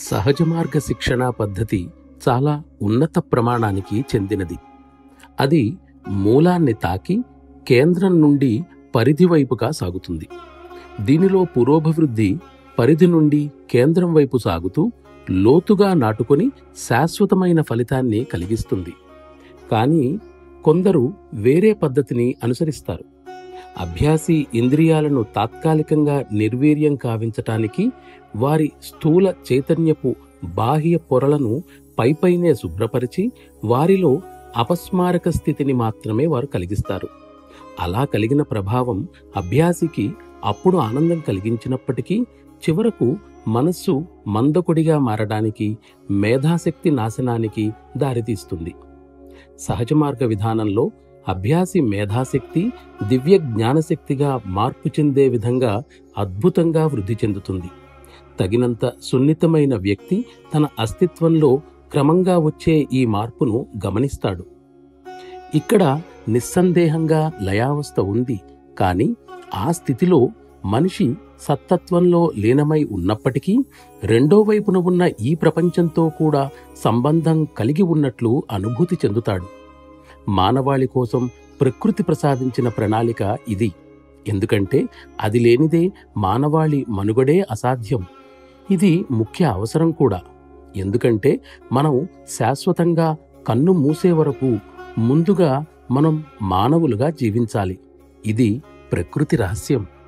సహజ మార్గ శిక్షణా పద్ధతి చాలా ఉన్నత ప్రమాణానికి చెందినది అది మూలాన్ని తాకి కేంద్రం నుండి పరిధి వైపుగా సాగుతుంది దీనిలో పురోభివృద్ధి పరిధి నుండి కేంద్రం వైపు సాగుతూ లోతుగా నాటుకొని శాశ్వతమైన ఫలితాన్ని కలిగిస్తుంది కానీ కొందరు వేరే పద్ధతిని అనుసరిస్తారు అభ్యాసి ఇంద్రియాలను తాత్కాలికంగా నిర్వీర్యం కావించటానికి వారి స్థూల చైతన్యపు బాహ్య పొరలను పైపైనే శుభ్రపరిచి వారిలో అపస్మారక స్థితిని మాత్రమే వారు కలిగిస్తారు అలా కలిగిన ప్రభావం అభ్యాసికి అప్పుడు ఆనందం కలిగించినప్పటికీ చివరకు మనస్సు మందకొడిగా మారడానికి మేధాశక్తి నాశనానికి దారితీస్తుంది సహజ మార్గ విధానంలో అభ్యాసి మేధాశక్తి దివ్య జ్ఞానశక్తిగా మార్పు చెందే విధంగా అద్భుతంగా వృద్ధి చెందుతుంది తగినంత సున్నితమైన వ్యక్తి తన అస్తిత్వంలో క్రమంగా వచ్చే ఈ మార్పును గమనిస్తాడు ఇక్కడ నిస్సందేహంగా లయావస్థ ఉంది కానీ ఆ స్థితిలో మనిషి సత్తత్వంలో లీనమై ఉన్నప్పటికీ రెండో వైపున ఉన్న ఈ ప్రపంచంతో కూడా సంబంధం కలిగి ఉన్నట్లు అనుభూతి చెందుతాడు మానవాళి కోసం ప్రకృతి ప్రసాదించిన ప్రణాళిక ఇది ఎందుకంటే అది లేనిదే మానవాళి మనుగడే అసాధ్యం ఇది ముఖ్య అవసరం కూడా ఎందుకంటే మనం శాశ్వతంగా కన్ను మూసే వరకు ముందుగా మనం మానవులుగా జీవించాలి ఇది ప్రకృతి రహస్యం